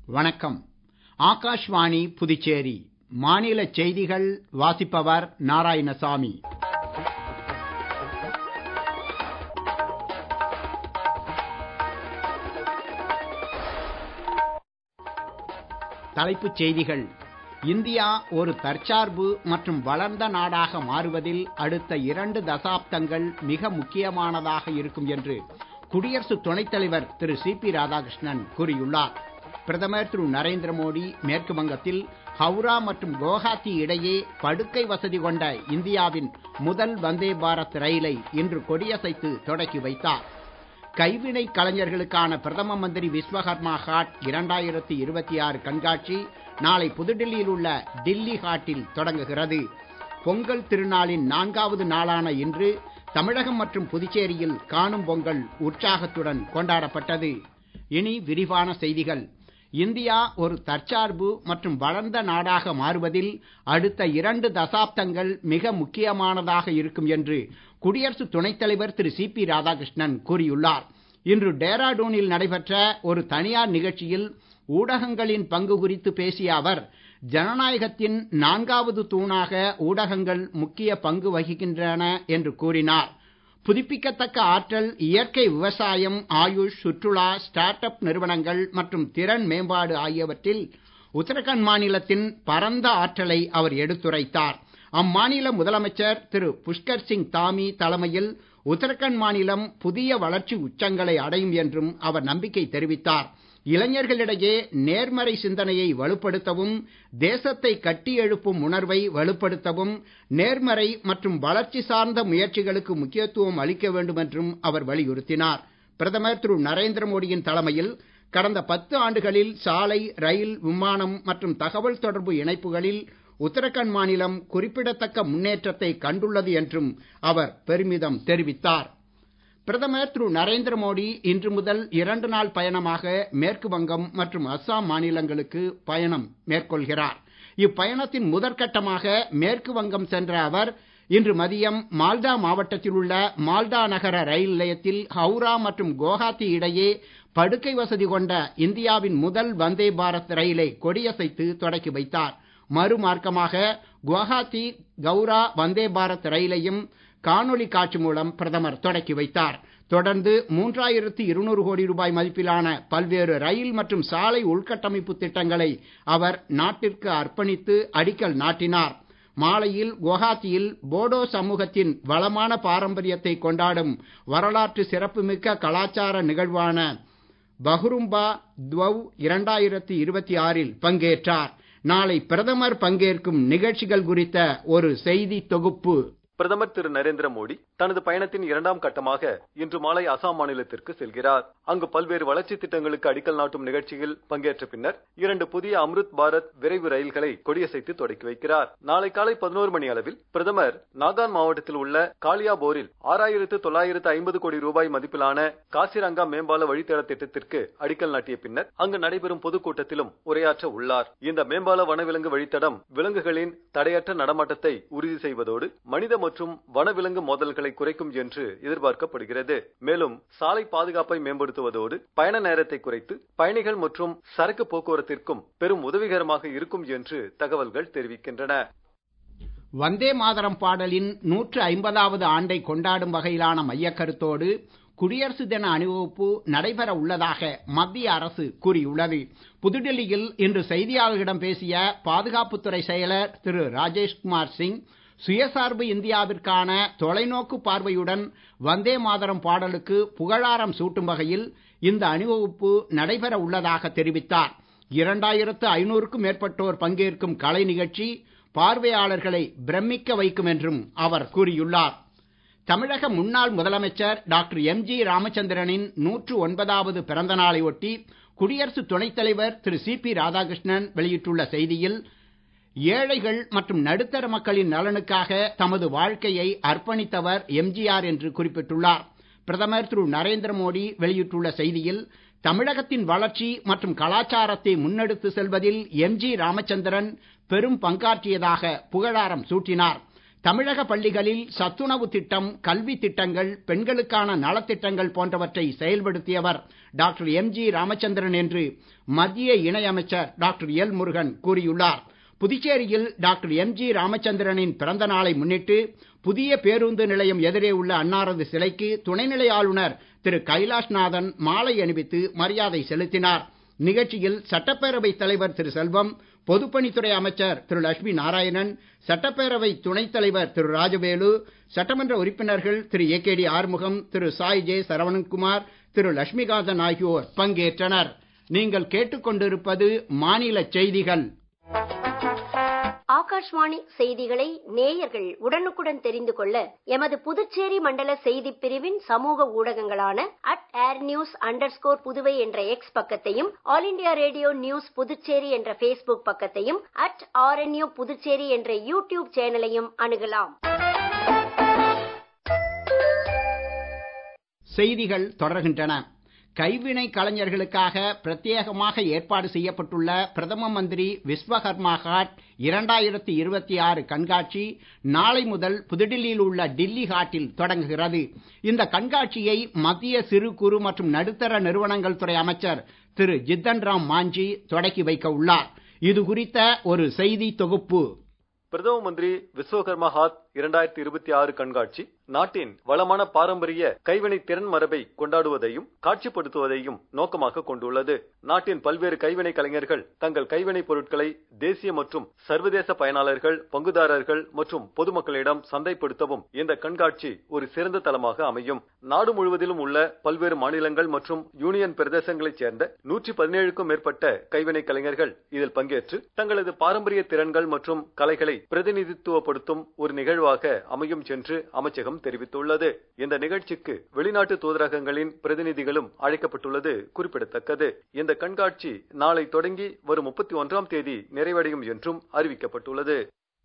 வணக்கம் ஆகாஷ்வாணி புதுச்சேரி மாநிலச் செய்திகள் வாசிப்பவர் நாராயணசாமி தலைப்புச் செய்திகள் இந்தியா ஒரு தற்சார்பு மற்றும் வளர்ந்த நாடாக மாறுவதில் அடுத்த இரண்டு தசாப்தங்கள் மிக முக்கியமானதாக இருக்கும் என்று குடியரசு துணைத் தலைவர் திரு சி பி ராதாகிருஷ்ணன் கூறியுள்ளார் பிரதமர் திரு நரேந்திர மோடி மேற்கு வங்கத்தில் ஹவுரா மற்றும் குவஹாத்தி இடையே படுக்கை வசதி கொண்ட இந்தியாவின் முதல் வந்தே பாரத் ரயிலை இன்று கொடியசைத்து தொடக்கி வைத்தார் கைவினை கலைஞர்களுக்கான பிரதம மந்திரி விஸ்வகர்மா ஹாட் இரண்டாயிரத்தி இருபத்தி ஆறு கண்காட்சி நாளை புதுடெல்லியில் உள்ள டில்லி ஹாட்டில் தொடங்குகிறது பொங்கல் திருநாளின் நான்காவது நாளான இன்று தமிழகம் மற்றும் புதுச்சேரியில் காணும் பொங்கல் உற்சாகத்துடன் கொண்டாடப்பட்டது இனி விரிவான செய்திகள் இந்தியா ஒரு தற்சார்பு மற்றும் வளர்ந்த நாடாக மாறுவதில் அடுத்த இரண்டு தசாப்தங்கள் மிக முக்கியமானதாக இருக்கும் என்று குடியரசு துணைத் தலைவர் திரு சி பி ராதாகிருஷ்ணன் கூறியுள்ளார் இன்று டேராடூனில் நடைபெற்ற ஒரு தனியார் நிகழ்ச்சியில் ஊடகங்களின் பங்கு குறித்து பேசிய அவர் ஜனநாயகத்தின் நான்காவது தூணாக ஊடகங்கள் முக்கிய பங்கு வகிக்கின்றன என்று கூறினார் புதுப்பிக்கத்தக்க ஆற்றல் இயற்கை விவசாயம் ஆயுஷ் சுற்றுலா ஸ்டார்ட் அப் நிறுவனங்கள் மற்றும் திறன் மேம்பாடு ஆகியவற்றில் உத்தரகண்ட் மாநிலத்தின் பரந்த ஆற்றலை அவர் எடுத்துரைத்தார் அம்மாநில முதலமைச்சர் திரு புஷ்கர் சிங் தாமி தலைமையில் உத்தரகண்ட் மாநிலம் புதிய வளர்ச்சி உச்சங்களை அடையும் என்றும் அவர் நம்பிக்கை தெரிவித்தார் இளைஞர்களிடையே நேர்மறை சிந்தனையை வலுப்படுத்தவும் தேசத்தை கட்டி எழுப்பும் உணர்வை வலுப்படுத்தவும் நேர்மறை மற்றும் வளர்ச்சி சார்ந்த முயற்சிகளுக்கு முக்கியத்துவம் அளிக்க வேண்டும் என்றும் அவர் வலியுறுத்தினார் பிரதமர் திரு நரேந்திர மோடியின் தலைமையில் கடந்த பத்து ஆண்டுகளில் சாலை ரயில் விமானம் மற்றும் தகவல் தொடர்பு இணைப்புகளில் உத்தரகண்ட் மாநிலம் குறிப்பிடத்தக்க முன்னேற்றத்தை கண்டுள்ளது என்றும் அவர் பெருமிதம் தெரிவித்தார் பிரதமர் திரு நரேந்திர மோடி இன்று முதல் இரண்டு நாள் பயணமாக மேற்கு வங்கம் மற்றும் அஸ்ஸாம் மாநிலங்களுக்கு பயணம் மேற்கொள்கிறார் இப்பயணத்தின் முதற்கட்டமாக மேற்கு வங்கம் சென்ற அவர் இன்று மதியம் மால்டா மாவட்டத்தில் உள்ள மால்டா நகர ரயில் நிலையத்தில் ஹவுரா மற்றும் குவஹாத்தி இடையே படுக்கை வசதி கொண்ட இந்தியாவின் முதல் வந்தே பாரத் ரயிலை கொடியசைத்து தொடக்கி வைத்தார் மறுமார்க்கமாக குவஹாத்தி கவுரா வந்தே பாரத் ரயிலையும் காணொளி காட்சி மூலம் பிரதமர் தொடக்கி வைத்தார் தொடர்ந்து மூன்றாயிரத்து இருநூறு கோடி ரூபாய் மதிப்பிலான பல்வேறு ரயில் மற்றும் சாலை உள்கட்டமைப்பு திட்டங்களை அவர் நாட்டிற்கு அர்ப்பணித்து அடிக்கல் நாட்டினார் மாலையில் குவஹாத்தியில் போடோ சமூகத்தின் வளமான பாரம்பரியத்தை கொண்டாடும் வரலாற்று சிறப்புமிக்க கலாச்சார நிகழ்வான பஹ்ரும்பா துவவ் இரண்டாயிரத்தி இருபத்தி ஆறில் பங்கேற்றார் நாளை பிரதமர் பங்கேற்கும் நிகழ்ச்சிகள் குறித்த ஒரு செய்தி தொகுப்பு பிரதமர் திரு நரேந்திர மோடி தனது பயணத்தின் இரண்டாம் கட்டமாக இன்று மாலை அசாம் மாநிலத்திற்கு செல்கிறார் அங்கு பல்வேறு வளர்ச்சி திட்டங்களுக்கு அடிக்கல் நாட்டும் நிகழ்ச்சியில் பங்கேற்ற பின்னர் இரண்டு புதிய அம்ருத் பாரத் விரைவு ரயில்களை கொடியசைத்து தொடக்கி வைக்கிறார் நாளை காலை பதினோரு மணி அளவில் பிரதமர் நாகான் மாவட்டத்தில் உள்ள காலியாபோரில் ஆறாயிரத்து தொள்ளாயிரத்து ஐம்பது கோடி ரூபாய் மதிப்பிலான காசிரங்கா மேம்பால வழித்தட திட்டத்திற்கு அடிக்கல் நாட்டிய பின்னர் அங்கு நடைபெறும் பொதுக்கூட்டத்திலும் உரையாற்ற உள்ளார் இந்த மேம்பால வனவிலங்கு வழித்தடம் விலங்குகளின் தடையற்ற நடமாட்டத்தை உறுதி செய்வதோடு மனித மற்றும் வனவிலங்கு மோதல்களை குறைக்கும் என்று எதிர்பார்க்கப்படுகிறது மேலும் சாலை பாதுகாப்பை மேம்படுத்துவதோடு பயண நேரத்தை குறைத்து பயணிகள் மற்றும் சரக்கு போக்குவரத்திற்கும் பெரும் உதவிகரமாக இருக்கும் என்று தகவல்கள் தெரிவிக்கின்றன வந்தே மாதரம் பாடலின் நூற்று ஐம்பதாவது ஆண்டை கொண்டாடும் வகையிலான மையக்கருத்தோடு குடியரசு தின அணிவகுப்பு நடைபெற உள்ளதாக மத்திய அரசு கூறியுள்ளது புதுடெல்லியில் இன்று செய்தியாளர்களிடம் பேசிய பாதுகாப்புத்துறை செயலர் திரு ராஜேஷ்குமார் சிங் சுயசார்பு இந்தியாவிற்கான தொலைநோக்கு பார்வையுடன் வந்தே மாதரம் பாடலுக்கு புகழாரம் சூட்டும் வகையில் இந்த அணிவகுப்பு நடைபெற உள்ளதாக தெரிவித்தார் இரண்டாயிரத்து ஐநூறுக்கும் மேற்பட்டோர் பங்கேற்கும் கலை நிகழ்ச்சி பார்வையாளர்களை பிரமிக்க வைக்கும் என்றும் அவர் கூறியுள்ளார் தமிழக முன்னாள் முதலமைச்சர் டாக்டர் எம் ஜி ராமச்சந்திரனின் நூற்று ஒன்பதாவது பிறந்த நாளை ஒட்டி குடியரசு துணைத் தலைவர் திரு சி பி ராதாகிருஷ்ணன் வெளியிட்டுள்ள செய்தியில் ஏழைகள் மற்றும் நடுத்தர மக்களின் நலனுக்காக தமது வாழ்க்கையை அர்ப்பணித்தவர் எம்ஜிஆர் என்று குறிப்பிட்டுள்ளார் பிரதமர் திரு நரேந்திர மோடி வெளியிட்டுள்ள செய்தியில் தமிழகத்தின் வளர்ச்சி மற்றும் கலாச்சாரத்தை முன்னெடுத்து செல்வதில் எம் ஜி ராமச்சந்திரன் பெரும் பங்காற்றியதாக புகழாரம் சூட்டினார் தமிழக பள்ளிகளில் சத்துணவு திட்டம் கல்வி திட்டங்கள் பெண்களுக்கான நலத்திட்டங்கள் போன்றவற்றை செயல்படுத்தியவர் டாக்டர் எம் ஜி ராமச்சந்திரன் என்று மத்திய இணையமைச்சர் டாக்டர் எல் முருகன் கூறியுள்ளார் புதுச்சேரியில் டாக்டர் எம் ஜி ராமச்சந்திரனின் பிறந்த நாளை முன்னிட்டு புதிய பேருந்து நிலையம் எதிரே உள்ள அன்னாரது சிலைக்கு துணைநிலை ஆளுநர் திரு கைலாஷ்நாதன் மாலை அணிவித்து மரியாதை செலுத்தினார் நிகழ்ச்சியில் சட்டப்பேரவை தலைவர் திரு செல்வம் பொதுப்பணித்துறை அமைச்சர் திரு லட்சுமி நாராயணன் சட்டப்பேரவை துணைத் தலைவர் திரு ராஜவேலு சட்டமன்ற உறுப்பினர்கள் Thiru A K D Arumugam Thiru Sai J Saravanankumar Thiru Lakshmikanthan ஆகியோர் பங்கேற்றனர் நீங்கள் கேட்டுக்கொண்டிருப்பது மாநில செய்திகள் ஆகாஷ்வாணி செய்திகளை நேயர்கள் உடனுக்குடன் தெரிந்து கொள்ள எமது புதுச்சேரி மண்டல செய்திப் பிரிவின் சமூக ஊடகங்களான at air news under Puduvai என்ற எக்ஸ் பக்கத்தையும் all India radio news Puducherry என்ற பேஸ்புக் பக்கத்தையும் அட் ஆர்என்யூ புதுச்சேரி என்ற யூடியூப் சேனலையும் அணுகலாம் செய்திகள் தொடர்கின்றன கைவினை கலைஞர்களுக்காக பிரத்யேகமாக ஏற்பாடு செய்யப்பட்டுள்ள பிரதம மந்திரி விஸ்வகர்மா ஹாட் இரண்டாயிரத்தி இருபத்தி ஆறு கண்காட்சி நாளை முதல் புதுடில்லியில் உள்ள டில்லி ஹாட்டில் தொடங்குகிறது இந்த கண்காட்சியை மத்திய சிறு குறு மற்றும் நடுத்தர நிறுவனங்கள் துறை அமைச்சர் திரு ஜித்தன் ராம் மாஞ்சி தொடக்கி வைக்க உள்ளார் இது குறித்த ஒரு செய்தி தொகுப்பு பிரதம மந்திரி விஸ்வகர்மா ஹாத் இரண்டாயிரத்தி இருபத்தி ஆறு கண்காட்சி நாட்டின் வளமான பாரம்பரிய கைவினை திறன் மரபை கொண்டாடுவதையும் காட்சிப்படுத்துவதையும் நோக்கமாக கொண்டுள்ளது நாட்டின் பல்வேறு கைவினை கலைஞர்கள் தங்கள் கைவினை பொருட்களை தேசிய மற்றும் சர்வதேச பயனாளர்கள் பங்குதாரர்கள் மற்றும் பொதுமக்களிடம் சந்தைப்படுத்தவும் இந்த கண்காட்சி ஒரு சிறந்த தளமாக அமையும் நாடு முழுவதிலும் உள்ள பல்வேறு மாநிலங்கள் மற்றும் யூனியன் பிரதேசங்களைச் சேர்ந்த நூற்றி பதினேழுக்கும் மேற்பட்ட கைவினை கலைஞர்கள் இதில் பங்கேற்று தங்களது பாரம்பரிய திறன்கள் மற்றும் கலைகளை பிரதிநிதித்துவப்படுத்தும் ஒரு நிகழ்வாக அமையும் என்று அமைச்சகம் தெரிவித்துள்ளது இந்த நிகழ்ச்சிக்கு வெளிநாட்டு தூதரகங்களின் பிரதிநிதிகளும் அழைக்கப்பட்டுள்ளது குறிப்பிடத்தக்கது இந்த கண்காட்சி நாளை தொடங்கி வரும் முப்பத்தி ஒன்றாம் தேதி நிறைவடையும் என்றும் அறிவிக்கப்பட்டுள்ளது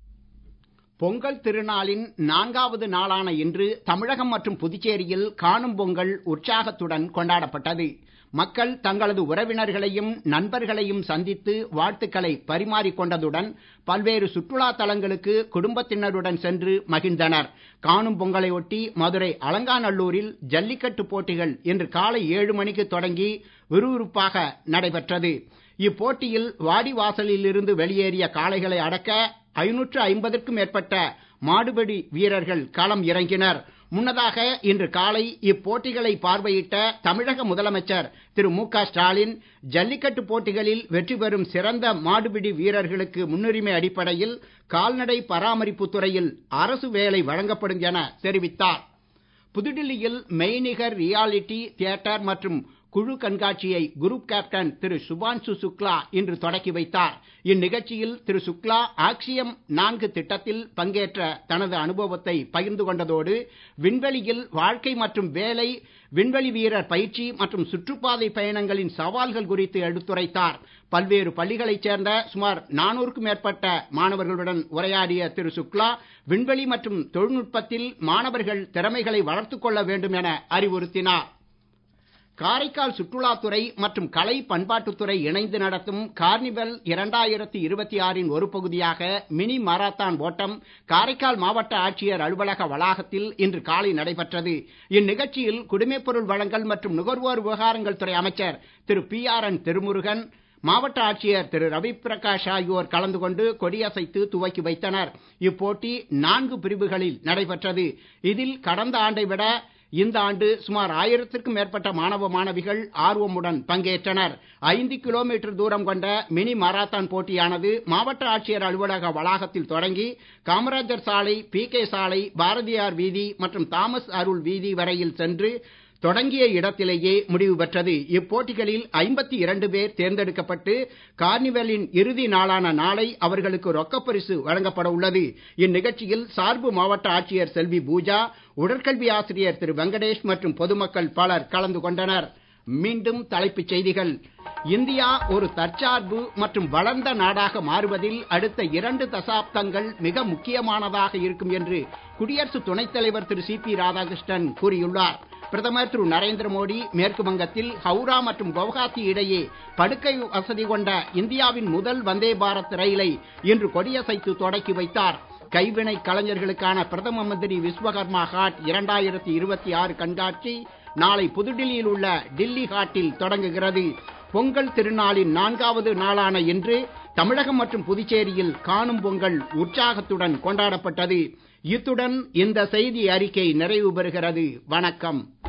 பொங்கல் திருநாளின் நான்காவது நாளான இன்று தமிழகம் மற்றும் புதுச்சேரியில் காணும் பொங்கல் உற்சாகத்துடன் கொண்டாடப்பட்டது மக்கள் தங்களது உறவினர்களையும் நண்பர்களையும் சந்தித்து வாழ்த்துக்களை பரிமாறிக் கொண்டதுடன் பல்வேறு சுற்றுலா தலங்களுக்கு குடும்பத்தினருடன் சென்று மகிழ்ந்தனர் காணும் பொங்கலை ஒட்டி மதுரை அலங்காநல்லூரில் ஜல்லிக்கட்டு போட்டிகள் இன்று காலை ஏழு மணிக்கு தொடங்கி விறுவிறுப்பாக நடைபெற்றது இப்போட்டியில் வாடிவாசலில் இருந்து வெளியேறிய காளைகளை அடக்க ஐநூற்று ஐம்பதற்கும் மேற்பட்ட மாடுபிடி வீரர்கள் களம் இறங்கினர் முன்னதாக இன்று காலை இப்போட்டிகளை பார்வையிட்ட தமிழக முதலமைச்சர் திரு மு க ஸ்டாலின் ஜல்லிக்கட்டு போட்டிகளில் வெற்றி பெறும் சிறந்த மாடுபிடி வீரர்களுக்கு முன்னுரிமை அடிப்படையில் கால்நடை பராமரிப்பு துறையில் அரசு வேலை வழங்கப்படும் என தெரிவித்தார் புதுடில்லியில் மெய்நிகர் ரியாலிட்டி தியேட்டர் மற்றும் குழு கண்காட்சியை குரூப் கேப்டன் திரு சுபான்சு சுக்லா இன்று தொடக்கி வைத்தார் இந்நிகழ்ச்சியில் திரு சுக்லா ஆக்சியம் நான்கு திட்டத்தில் பங்கேற்ற தனது அனுபவத்தை பகிர்ந்து கொண்டதோடு விண்வெளியில் வாழ்க்கை மற்றும் வேலை விண்வெளி வீரர் பயிற்சி மற்றும் சுற்றுப்பாதை பயணங்களின் சவால்கள் குறித்து எடுத்துரைத்தார் பல்வேறு பள்ளிகளைச் சேர்ந்த சுமார் நானூறுக்கும் மேற்பட்ட மாணவர்களுடன் உரையாடிய திரு சுக்லா விண்வெளி மற்றும் தொழில்நுட்பத்தில் மாணவர்கள் திறமைகளை வளர்த்துக் கொள்ள வேண்டும் என அறிவுறுத்தினார் காரைக்கால் சுற்றுலாத்துறை மற்றும் கலை பண்பாட்டுத்துறை இணைந்து நடத்தும் கார்னிவல் இரண்டாயிரத்தி இருபத்தி ஆறின் ஒரு பகுதியாக மினி மாரத்தான் ஓட்டம் காரைக்கால் மாவட்ட ஆட்சியர் அலுவலக வளாகத்தில் இன்று காலை நடைபெற்றது இந்நிகழ்ச்சியில் குடிமைப்பொருள் வழங்கல் மற்றும் நுகர்வோர் விவகாரங்கள் துறை அமைச்சர் Thiru P R N Thirumurugan மாவட்ட ஆட்சியர் திரு ரவி பிரகாஷ் ஆகியோர் கலந்து கொண்டு கொடியசைத்து துவக்கி வைத்தனர் இப்போட்டி நான்கு பிரிவுகளில் நடைபெற்றது இதில் கடந்த ஆண்டை விட இந்த ஆண்டு சுமார் ஆயிரத்திற்கும் மேற்பட்ட மாணவ மாணவிகள் ஆர்வமுடன் பங்கேற்றனர் ஐந்து கிலோமீட்டர் தூரம் கொண்ட மினி மாரத்தான் போட்டியானது மாவட்ட ஆட்சியர் அலுவலக வளாகத்தில் தொடங்கி காமராஜர் சாலை பி கே சாலை பாரதியார் வீதி மற்றும் தாமஸ் அருள் வீதி வரையில் சென்று தொடங்கிய இடத்திலேயே முடிவு பெற்றது இப்போட்டிகளில் ஐம்பத்தி இரண்டு பேர் தேர்ந்தெடுக்கப்பட்டு கார்னிவலின் இறுதி நாளான நாளை அவர்களுக்கு ரொக்கப் பரிசு வழங்கப்பட உள்ளது இந்நிகழ்ச்சியில் சார்பு மாவட்ட ஆட்சியர் செல்வி பூஜா உடற்கல்வி ஆசிரியர் திரு வெங்கடேஷ் மற்றும் பொதுமக்கள் பலர் கலந்து கொண்டனர் மீண்டும் தலைப்புச் செய்திகள் இந்தியா ஒரு தற்சார்பு மற்றும் வளர்ந்த நாடாக மாறுவதில் அடுத்த இரண்டு தசாப்தங்கள் மிக முக்கியமானதாக இருக்கும் என்று குடியரசு துணைத் தலைவர் திரு சி பி ராதாகிருஷ்ணன் கூறியுள்ளார் பிரதமர் திரு நரேந்திர மோடி மேற்கு வங்கத்தில் ஹவுரா மற்றும் குவஹாத்தி இடையே படுக்கை வசதி கொண்ட இந்தியாவின் முதல் வந்தே பாரத் ரயிலை இன்று கொடியசைத்து தொடக்கி வைத்தார் கைவினை கலைஞர்களுக்கான பிரதம மந்திரி விஸ்வகர்மா ஹாட் இரண்டாயிரத்தி இருபத்தி ஆறு கண்காட்சி நாளை புதுடில்லியில் உள்ள டில்லி ஹாட்டில் தொடங்குகிறது பொங்கல் திருநாளின் நான்காவது நாளான இன்று தமிழகம் மற்றும் புதுச்சேரியில் காணும் பொங்கல் உற்சாகத்துடன் கொண்டாடப்பட்டது இத்துடன் இந்த செய்தி அறிக்கை நிறைவு பெறுகிறது வணக்கம்